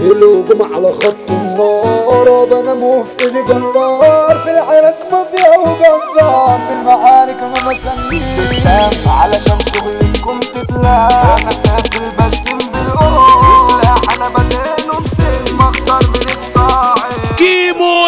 الهجوم على خط النار بنام في ايدي جرار في العراك مافيا وجزار في المعارك انا بسميه علشان شغلكم تتلاقى انا سافل بشتم بالقرار سلاح انا بدينه بسلم اخطر من الصاعد كيمو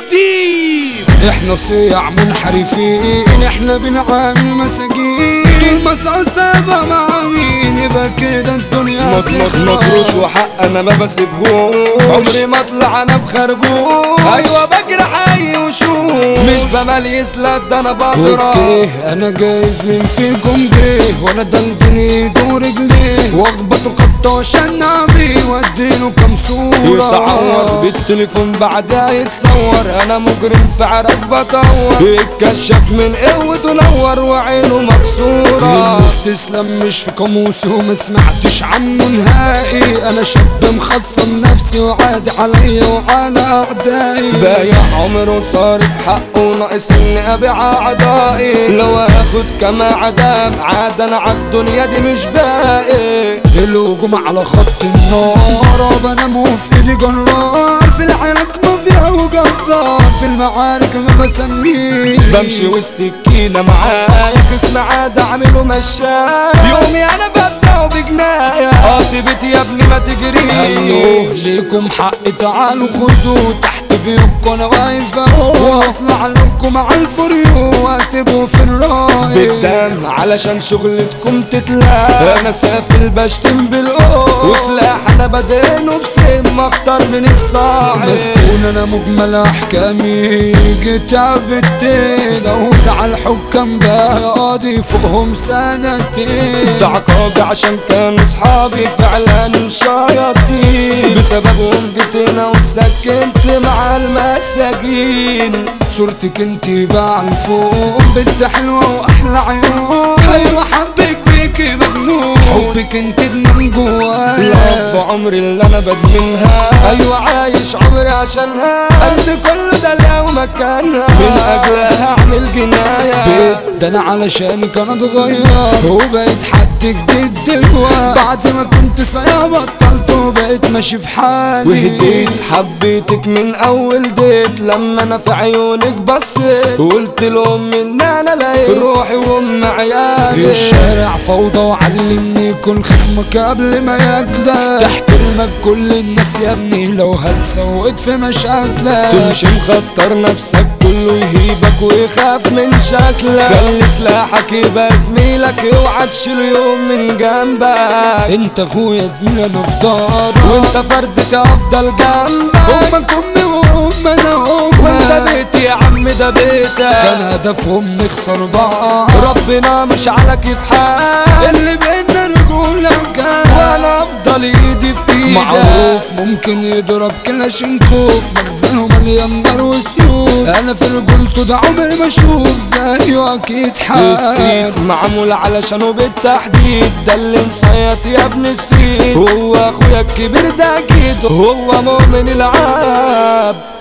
الديب احنا صياع منحرفين احنا بنعامل مساجين طول ما سابة مع مين يبقى كده الدنيا مطلق مطروش وحق انا ما بسيبهوش عمري ما اطلع انا بخربوش ايوه بجرح اي وشوش مش بمليس لا ده انا بضرب اوكي انا جايز من فيكم جه وانا دندن ايده ورجليه واخبطه خبطه عشان نعمي واديله كام صورة يتعور بالتليفون بعدها يتصور انا مجرم في عرق بطور يتكشف من قوته نور وعينه مكسوره الناس تسلم مش في قاموسي وما سمعتش عنه نهائي انا شاب مخصم نفسي وعادي عليا وعلى اعدائي بايع عمره صارف حقه ناقص اني ابيع اعضائي لو اخد كما عذاب عاد انا عالدنيا دي مش باقي الهجوم على خط النار بنام في ايدي جرار في العراك مافيا وجزار في المعارك ما بسميه بمشي والسكينة معايا خصم عاد اعمله مشاية يومي انا ببدأ بجناية قاطبت يا ابني ما هلو تجريش ليكم حق تعالوا خدوا تحت بيوتكم انا واقف اهو واطلع لكم على الفريو واتبوا في الراي بالدم علشان شغلتكم تتلاقى انا سافل بشتم بالقوة وسلاح انا بدينه بسم اخطر من الصاعد مسؤول انا مجمل احكامي جيت عبدت زود على الحكام بقى قاضي فوقهم سنتين ده عقابي عشان كانوا صحابي فعلا شياطين بسببهم جيت هنا واتسكنت مع المساجين صورتك انتي بقى على الفوق بنت حلوة واحلى عيون ايوه حبك بيكي مجنون حبك انت ادمان جوايا الأب عمري اللي أنا بدمنها أيوة عايش عمري عشانها قلبي كله ده لو مكانها من أجلها أعمل جناية بيت ده انا علشانك انا اتغير وبقيت حد جديد دلوقتي بعد ما كنت صايع بطلت وبقيت ماشي في حالي وهديت حبيتك من أول ديت لما أنا في عيونك بصيت وقلت لهم إن أنا لقيت روحي وأم عيالي الشارع فوضى وعلمني كل خصمك قبل ما ياكلك تحترمك كل الناس يا ابني لو هتسوق في مشاكلك تمشي مخطر نفسك كله يهيبك ويخاف من شكلك خلي سلاحك يبقى زميلك اوعى تشيل يوم من جنبك انت اخويا زميلي انا في دارك وانت فردتي افضل جنبك امك امي وام انا وانت امك بيتي يا عم ده بيتك كان هدفهم نخسر بعض ربنا مش على كيف حال اللي بينا رجولة كان وانا افضل ايدي في ايدك معروف ممكن يضرب كلاشينكوف مخزنه مليان نار وسيوف انا في رجولته ده عمري ما اشوف زيه اكيد حال السيف معمول علشانه بالتحديد ده اللي مصيط يا ابن السيد هو اخويا الكبير ده اكيد هو مؤمن العاب